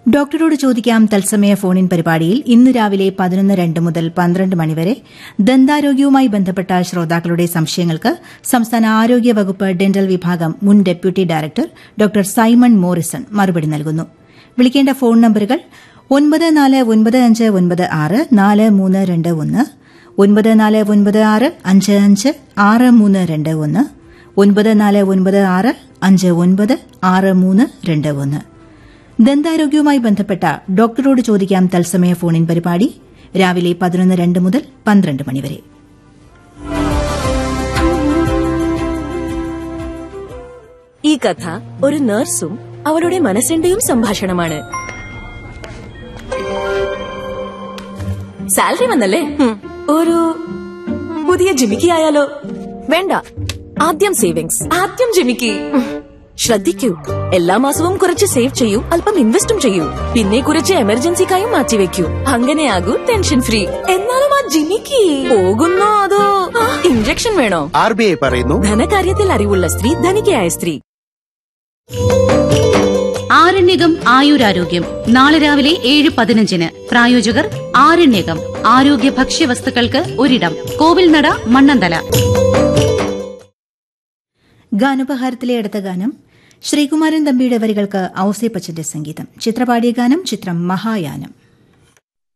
ഡോക്ടറോട് ചോദിക്കാം തത്സമയ ഫോണിൻ പരിപാടിയിൽ ഇന്ന് രാവിലെ പതിനൊന്ന് രണ്ട് മുതൽ പന്ത്രണ്ട് മണിവരെ ദന്താരോഗ്യവുമായി ബന്ധപ്പെട്ട ശ്രോതാക്കളുടെ സംശയങ്ങൾക്ക് സംസ്ഥാന ആരോഗ്യ വകുപ്പ് ഡെന്റൽ വിഭാഗം മുൻ deputy director doctor Simon Morrison മറുപടി നൽകുന്നു വിളിക്കേണ്ട ഫോൺ നമ്പറുകൾ ഒൻപത് നാല് ഒൻപത് അഞ്ച് ഒൻപത് ആറ് നാല് മൂന്ന് രണ്ട് ഒന്ന് ഒൻപത് നാല് ഒൻപത് ആറ് അഞ്ച് അഞ്ച് ആറ് മൂന്ന് രണ്ട് ഒന്ന് ഒൻപത് നാല് ഒൻപത് ആറ് അഞ്ച് ഒൻപത് ആറ് മൂന്ന് രണ്ട് ഒന്ന് ദന്താരോഗ്യവുമായി ബന്ധപ്പെട്ട ഡോക്ടറോട് ചോദിക്കാം തത്സമയ ഫോണിൻ പരിപാടി രാവിലെ പതിനൊന്ന് രണ്ട് മുതൽ പന്ത്രണ്ട് മണിവരെ ഈ കഥ ഒരു നഴ്സും അവളുടെ മനസ്സിന്റെയും സംഭാഷണമാണ് സാലറി വന്നല്ലേ ഹും, ഒരു പുതിയ ജിമിക്കി ആയാലോ വേണ്ട ആദ്യം സേവിങ്സ് ആദ്യം ജിമിക്കി ഉം. ശ്രദ്ധിക്കൂ എല്ലാ മാസവും കുറച്ച് സേവ് ചെയ്യൂ അല്പം ഇൻവെസ്റ്റും ചെയ്യൂ പിന്നെ കുറച്ച് എമർജൻസിക്കായും മാറ്റിവെക്കൂ അങ്ങനെയാകൂ ടെൻഷൻ ഫ്രീ എന്നാലും ആ ജിമിക്കി പോകുന്നോ അതോ ഇഞ്ചക്ഷൻ വേണോ ആർ ബി ഐ പറയുന്നു ധനകാര്യത്തിൽ അറിവുള്ള സ്ത്രീ ധനികയായ സ്ത്രീ ആരണ്യകം ആയുരാരോഗ്യം നാളെ രാവിലെ ഏഴ് പതിനഞ്ചിന് പ്രായോജകർ ആരണ്യകം ആരോഗ്യ ഭക്ഷ്യവസ്തുക്കൾക്ക് ഒരിടം കോവിൽനട മണ്ണന്തല ഗാനോപഹാരത്തിലെ അടുത്ത ഗാനം ശ്രീകുമാരൻ തമ്പിയുടെ വരികൾക്ക് ഔസേപ്പച്ചന്റെ സംഗീതം ചിത്രപാടിയ ഗാനം ചിത്രം മഹായാനം